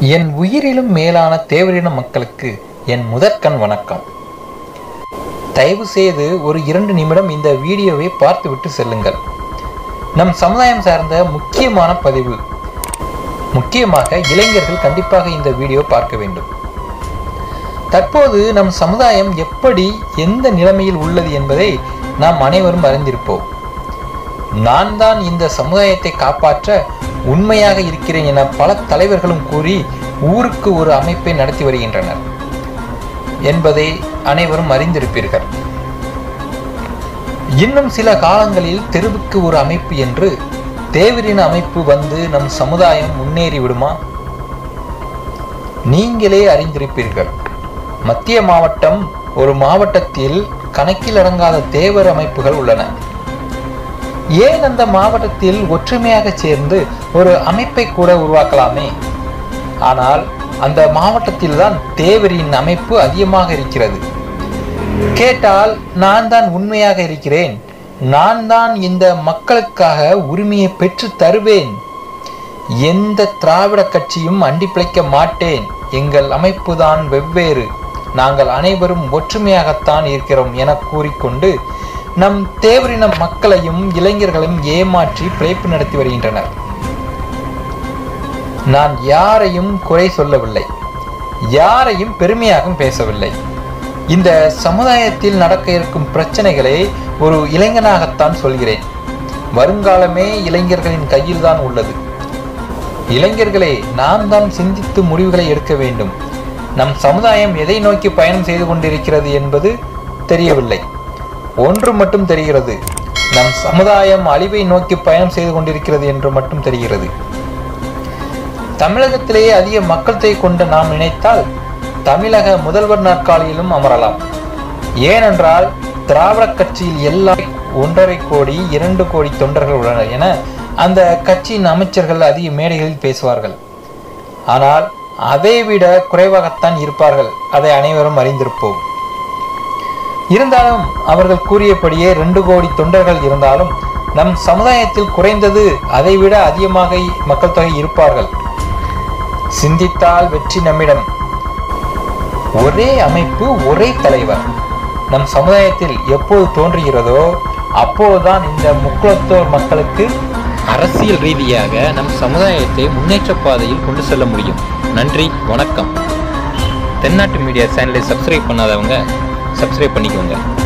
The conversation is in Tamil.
என் உயிரிலும் மேலான தேவரின மக்களுக்கு என் முதற்கண் வணக்கம் தயவு செய்து ஒரு இரண்டு நிமிடம் இந்த வீடியோவை பார்த்துவிட்டு செல்லுங்கள் நம் சமுதாயம் சார்ந்த முக்கியமான பதிவு முக்கியமாக இளைஞர்கள் கண்டிப்பாக இந்த வீடியோ பார்க்க வேண்டும் தற்போது நம் சமுதாயம் எப்படி எந்த நிலைமையில் உள்ளது என்பதை நாம் அனைவரும் அறிந்திருப்போம் நான் தான் இந்த சமுதாயத்தை காப்பாற்ற உண்மையாக இருக்கிறேன் என பல தலைவர்களும் கூறி ஊருக்கு ஒரு அமைப்பை நடத்தி வருகின்றனர் என்பதை அனைவரும் அறிந்திருப்பீர்கள் இன்னும் சில காலங்களில் தெருவுக்கு ஒரு அமைப்பு என்று தேவரின அமைப்பு வந்து நம் சமுதாயம் முன்னேறி விடுமா நீங்களே அறிந்திருப்பீர்கள் மத்திய மாவட்டம் ஒரு மாவட்டத்தில் கணக்கில் அடங்காத தேவர் அமைப்புகள் உள்ளன ஏன் அந்த மாவட்டத்தில் ஒற்றுமையாக சேர்ந்து ஒரு அமைப்பை கூட உருவாக்கலாமே ஆனால் அந்த மாவட்டத்தில் தான் தேவரின் அமைப்பு அதிகமாக இருக்கிறது கேட்டால் நான் தான் உண்மையாக இருக்கிறேன் நான் தான் இந்த மக்களுக்காக உரிமையை பெற்று தருவேன் எந்த திராவிட கட்சியும் அண்டி பிழைக்க மாட்டேன் எங்கள் அமைப்பு தான் வெவ்வேறு நாங்கள் அனைவரும் ஒற்றுமையாகத்தான் இருக்கிறோம் என கூறிக்கொண்டு நம் தேவரின மக்களையும் இளைஞர்களையும் ஏமாற்றி பிழைப்பு நடத்தி வருகின்றனர் நான் யாரையும் குறை சொல்லவில்லை யாரையும் பெருமையாகவும் பேசவில்லை இந்த சமுதாயத்தில் நடக்க இருக்கும் பிரச்சனைகளை ஒரு இளைஞனாகத்தான் சொல்கிறேன் வருங்காலமே இளைஞர்களின் கையில் தான் உள்ளது இளைஞர்களே நாம் தான் சிந்தித்து முடிவுகளை எடுக்க வேண்டும் நம் சமுதாயம் எதை நோக்கி பயணம் செய்து கொண்டிருக்கிறது என்பது தெரியவில்லை ஒன்று மட்டும் தெரிகிறது நம் சமுதாயம் அழிவை நோக்கி பயணம் செய்து கொண்டிருக்கிறது என்று மட்டும் தெரிகிறது தமிழகத்திலேயே அதிக மக்கள் தொகை கொண்ட நாம் நினைத்தால் தமிழக முதல்வர் நாற்காலியிலும் அமரலாம் ஏனென்றால் திராவிட கட்சியில் எல்லா ஒன்றரை கோடி இரண்டு கோடி தொண்டர்கள் உள்ளனர் என அந்த கட்சியின் அமைச்சர்கள் அதிக மேடைகளில் பேசுவார்கள் ஆனால் அதைவிட குறைவாகத்தான் இருப்பார்கள் அதை அனைவரும் அறிந்திருப்போம் இருந்தாலும் அவர்கள் கூறியபடியே ரெண்டு கோடி தொண்டர்கள் இருந்தாலும் நம் சமுதாயத்தில் குறைந்தது அதைவிட அதிகமாக மக்கள் தொகை இருப்பார்கள் சிந்தித்தால் வெற்றி நம்மிடம் ஒரே அமைப்பு ஒரே தலைவர் நம் சமுதாயத்தில் எப்போது தோன்றுகிறதோ அப்போதுதான் இந்த முக்குளத்தோர் மக்களுக்கு அரசியல் ரீதியாக நம் சமுதாயத்தை முன்னேற்ற பாதையில் கொண்டு செல்ல முடியும் நன்றி வணக்கம் தென்னாட்டு மீடியா சேனலை சப்ஸ்கிரைப் பண்ணாதவங்க சப்ஸ்கிரைப் பண்ணிக்கோங்க